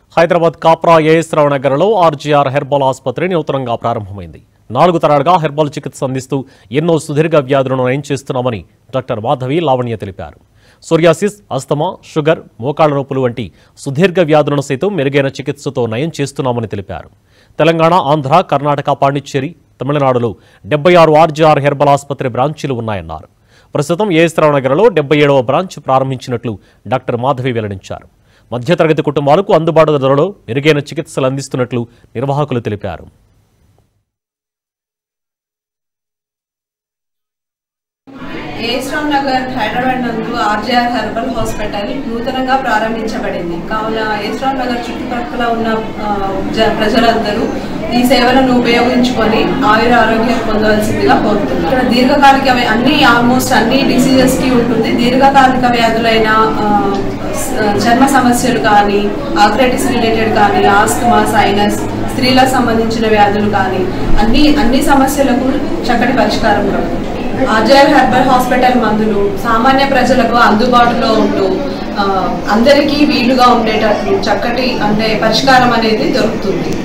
Hyderabad Kapra as రావు నగర్లో RGR herbal ఆసుపత్రి నూతనంగా ప్రారంభమైంది నాలుగు తరాలుగా హెర్బల్ చికిత్స అందిస్తూ ఎన్నో సుదీర్ఘ వ్యాధులను నయం చేస్తున్నామని డాక్టర్ మాధవి లావణ్య తెలిపారు సోరియాసిస్ అస్తమా షుగర్ మోకాళ్ల నొప్పులు వంటి సుదీర్ఘ వ్యాధులను సైతం మెరుగైన చికిత్సతో నయం చేస్తున్నామని తెలిపారు తెలంగాణ ఆంధ్ర కర్ణాటక పాండిచ్చేరి తమిళనాడులో డెబ్బై ఆరు ఆర్జీఆర్ హెర్బల్ ఆసుపత్రి బ్రాంచీలు ఉన్నాయన్నారు ప్రస్తుతం ఏఎస్ రావు నగర్లో డెబ్బై ఏడవ బ్రాంచ్ ప్రారంభించినట్లు డాక్టర్ మాధవి వెల్లడించారు మధ్యతరగతి కుటుంబాలకు అందుబాటు ధరలో మెరుగైన చికిత్సలు అందిస్తున్నట్లు నిర్వాహకులు తెలిపారు ఏస్రామ్ నగర్ హైదరాబాద్ నందు ఆర్జీఆర్ హెర్బల్ హాస్పిటల్ నూతనంగా ప్రారంభించబడింది కావున ఏస్రామ్ నగర్ చుట్టుపక్కల ఉన్న ఆ, జ- ప్రజలందరూ ఈ సేవలను ఉపయోగించుకొని ఆయుర ఆరోగ్యం పొందవలసిందిగా కోరుతున్నారు ఇక్కడ దీర్ఘకాలిక వ్య- అన్ని ఆల్మోస్ట్ అన్ని డిసీజెస్ కి ఉంటుంది దీర్ఘకాలిక వ్యాధులైన ఆ, స- చర్మ సమస్యలు కానీ ఆథరైటిస్ రిలేటెడ్ కానీ ఆస్తమా సైనస్ స్త్రీలకు సంబంధించిన వ్యాధులు కానీ అన్ని అన్ని సమస్యలకు చక్కటి పరిష్కారం కలదు ఆర్జర్ హెర్బల్ హాస్పిటల్ మందులు సామాన్య ప్రజలకు అందుబాటులో ఉంటూ ఆ, అందరికీ వీలుగా ఉండేటట్లు చక్కటి అంటే పరిష్కారం అనేది దొరుకుతుంది